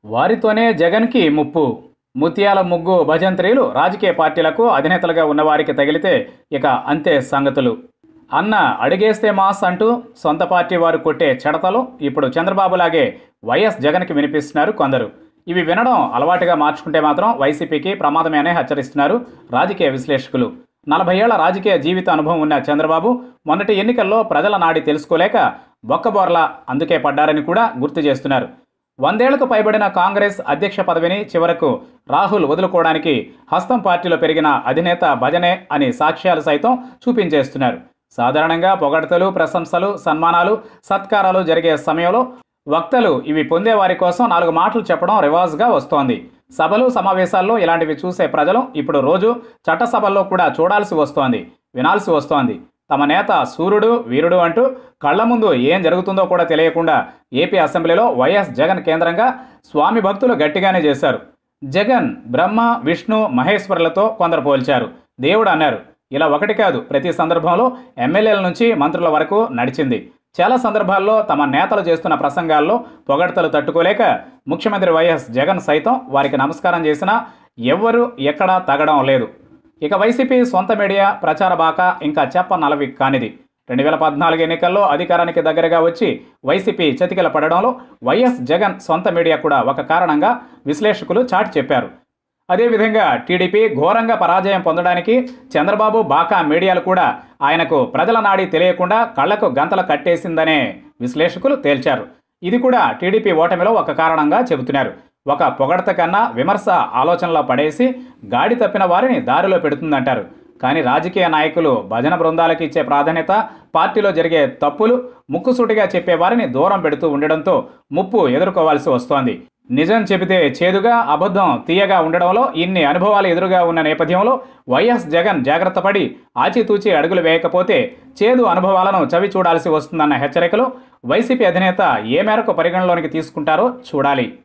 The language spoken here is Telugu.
వారితోనే జగన్కి ముప్పు ముత్యాల ముగ్గు భజంత్రీలు రాజకీయ పార్టీలకు అధినేతలుగా ఉన్నవారికి తగిలితే ఇక అంతే సంగతులు అన్న అడిగేస్తే మాస్ అంటూ సొంత పార్టీ వారు కొట్టే చెడతలు ఇప్పుడు చంద్రబాబులాగే వైఎస్ జగన్కి వినిపిస్తున్నారు కొందరు ఇవి వినడం అలవాటుగా మార్చుకుంటే మాత్రం వైసీపీకి ప్రమాదమే అని హెచ్చరిస్తున్నారు రాజకీయ విశ్లేషకులు నలభై ఏళ్ల రాజకీయ జీవిత అనుభవం ఉన్న చంద్రబాబు మొన్నటి ఎన్నికల్లో ప్రజల నాడి తెలుసుకోలేక బొక్కబోర్లా అందుకే పడ్డారని కూడా గుర్తు చేస్తున్నారు వందేళ్లకు పైబడిన కాంగ్రెస్ అధ్యక్ష పదవిని చివరకు రాహుల్ వదులుకోవడానికి హస్తం పార్టీలో పెరిగిన అధినేత భజనే అని సాక్ష్యాలు సైతం చూపించేస్తున్నారు సాధారణంగా పొగడతలు ప్రశంసలు సన్మానాలు సత్కారాలు జరిగే సమయంలో వక్తలు ఇవి పొందే వారి కోసం నాలుగు మాటలు చెప్పడం రివాజ్గా వస్తోంది సభలు సమావేశాల్లో ఇలాంటివి చూసే ప్రజలు ఇప్పుడు రోజు చట్టసభల్లో కూడా చూడాల్సి వస్తోంది వినాల్సి వస్తోంది తమ నేత సూర్యుడు వీరుడు అంటూ కళ్ల ముందు ఏం జరుగుతుందో కూడా తెలియకుండా ఏపీ అసెంబ్లీలో వైఎస్ జగన్ కేంద్రంగా స్వామి భక్తులు గట్టిగానే చేశారు జగన్ బ్రహ్మ విష్ణు మహేశ్వరులతో కొందరు పోల్చారు దేవుడు అన్నారు ఇలా ఒకటి కాదు ప్రతి సందర్భంలో ఎమ్మెల్యేల నుంచి మంత్రుల వరకు నడిచింది చాలా సందర్భాల్లో తమ నేతలు చేస్తున్న ప్రసంగాల్లో పొగడ్తలు తట్టుకోలేక ముఖ్యమంత్రి వైఎస్ జగన్ సైతం వారికి నమస్కారం చేసినా ఎవ్వరూ ఎక్కడా తగ్గడం లేదు ఇక వైసీపీ సొంత మీడియా ప్రచార బాక ఇంకా చెప్ప నలవి కానిది రెండు వేల పద్నాలుగు ఎన్నికల్లో అధికారానికి దగ్గరగా వచ్చి వైసీపీ చతికిల పడడంలో వైఎస్ జగన్ సొంత మీడియా కూడా ఒక కారణంగా విశ్లేషకులు చాటి చెప్పారు అదేవిధంగా టీడీపీ ఘోరంగా పరాజయం పొందడానికి చంద్రబాబు బాకా మీడియాలు కూడా ఆయనకు ప్రజల నాడి తెలియకుండా కళ్లకు గంతలు కట్టేసిందనే విశ్లేషకులు తేల్చారు ఇది కూడా టీడీపీ ఓటమిలో ఒక కారణంగా చెబుతున్నారు ఒక పొగడత కన్నా విమర్శ ఆలోచనలో పడేసి గాడి తప్పిన వారిని దారిలో పెడుతుందంటారు కానీ రాజకీయ నాయకులు భజన బృందాలకు ఇచ్చే ప్రాధాన్యత పార్టీలో జరిగే తప్పులు ముక్కుసూటిగా చెప్పే వారిని దూరం పెడుతూ ఉండడంతో ముప్పు ఎదుర్కోవాల్సి వస్తోంది నిజం చెబితే చేదుగా అబద్ధం తీయగా ఉండడంలో ఇన్ని అనుభవాలు ఎదురుగా ఉన్న నేపథ్యంలో వైఎస్ జగన్ జాగ్రత్త పడి ఆచితూచి అడుగులు వేయకపోతే చేదు అనుభవాలను చవి చూడాల్సి వస్తుందన్న హెచ్చరికలు వైసీపీ అధినేత ఏ మేరకు పరిగణలోనికి తీసుకుంటారో చూడాలి